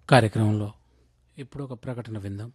కార్యక్రమంలో ఇప్పుడు ఒక ప్రకటన విందాం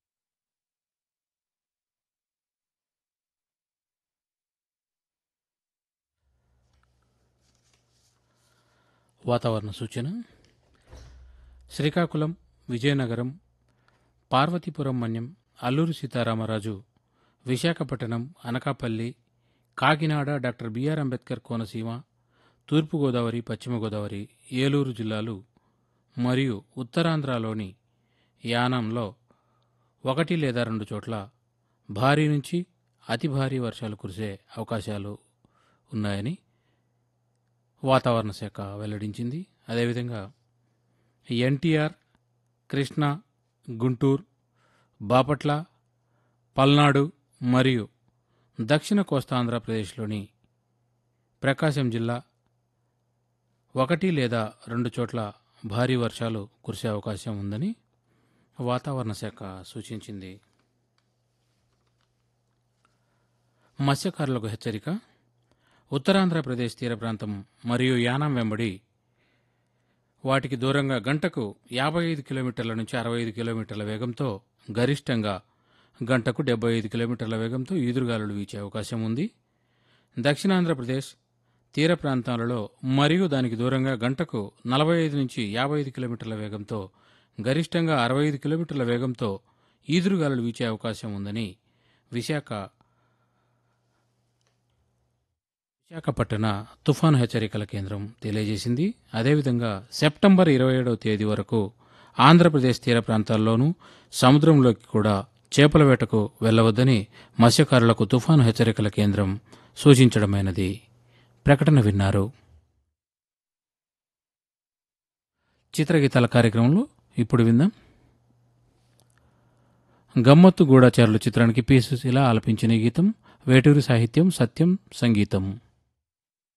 వాతావరణ సూచన శ్రీకాకుళం విజయనగరం పార్వతీపురం మన్యం అల్లూరు సీతారామరాజు విశాఖపట్నం అనకాపల్లి కాకినాడ డాక్టర్ బిఆర్ అంబేద్కర్ కోనసీమ తూర్పుగోదావరి పశ్చిమ గోదావరి ఏలూరు జిల్లాలు మరియు ఉత్తరాంధ్రలోని యానంలో ఒకటి లేదా రెండు చోట్ల భారీ నుంచి అతి భారీ వర్షాలు కురిసే అవకాశాలు ఉన్నాయని వాతావరణ శాఖ వెల్లడించింది అదేవిధంగా ఎన్టీఆర్ కృష్ణా గుంటూరు బాపట్ల పల్నాడు మరియు దక్షిణ కోస్తాంధ్రప్రదేశ్లోని ప్రకాశం జిల్లా ఒకటి లేదా రెండు చోట్ల భారీ వర్షాలు కురిసే అవకాశం ఉందని వాతావరణ శాఖ సూచించింది మత్స్యకారులకు హెచ్చరిక ఉత్తరాంధ్రప్రదేశ్ తీర ప్రాంతం మరియు యానాం వెంబడి వాటికి దూరంగా గంటకు యాభై ఐదు కిలోమీటర్ల నుంచి అరవై ఐదు కిలోమీటర్ల వేగంతో గరిష్టంగా గంటకు డెబ్బై ఐదు కిలోమీటర్ల వేగంతో ఈదురుగాలులు వీచే అవకాశం ఉంది దక్షిణాంధ్రప్రదేశ్ తీర ప్రాంతాలలో మరియు దానికి దూరంగా గంటకు నలభై ఐదు నుంచి యాభై ఐదు కిలోమీటర్ల వేగంతో గరిష్టంగా అరవై ఐదు కిలోమీటర్ల వేగంతో ఈదురుగాలులు వీచే అవకాశం ఉందని విశాఖ విశాఖపట్టణ తుఫాను హెచ్చరికల కేంద్రం తెలియజేసింది అదేవిధంగా సెప్టెంబర్ ఇరవై ఏడవ తేదీ వరకు ఆంధ్రప్రదేశ్ తీర ప్రాంతాల్లోనూ సముద్రంలోకి కూడా చేపల వేటకు వెళ్లవద్దని మత్స్యకారులకు తుఫాను హెచ్చరికల కేంద్రం సూచించడమైనది ప్రకటన విన్నారు చిత్రగీతాల కార్యక్రమంలో ఇప్పుడు విందాం గమ్మత్తు గూఢాచారులు చిత్రానికి పి సుశీల ఆలపించిన ఈ గీతం వేటూరి సాహిత్యం సత్యం సంగీతం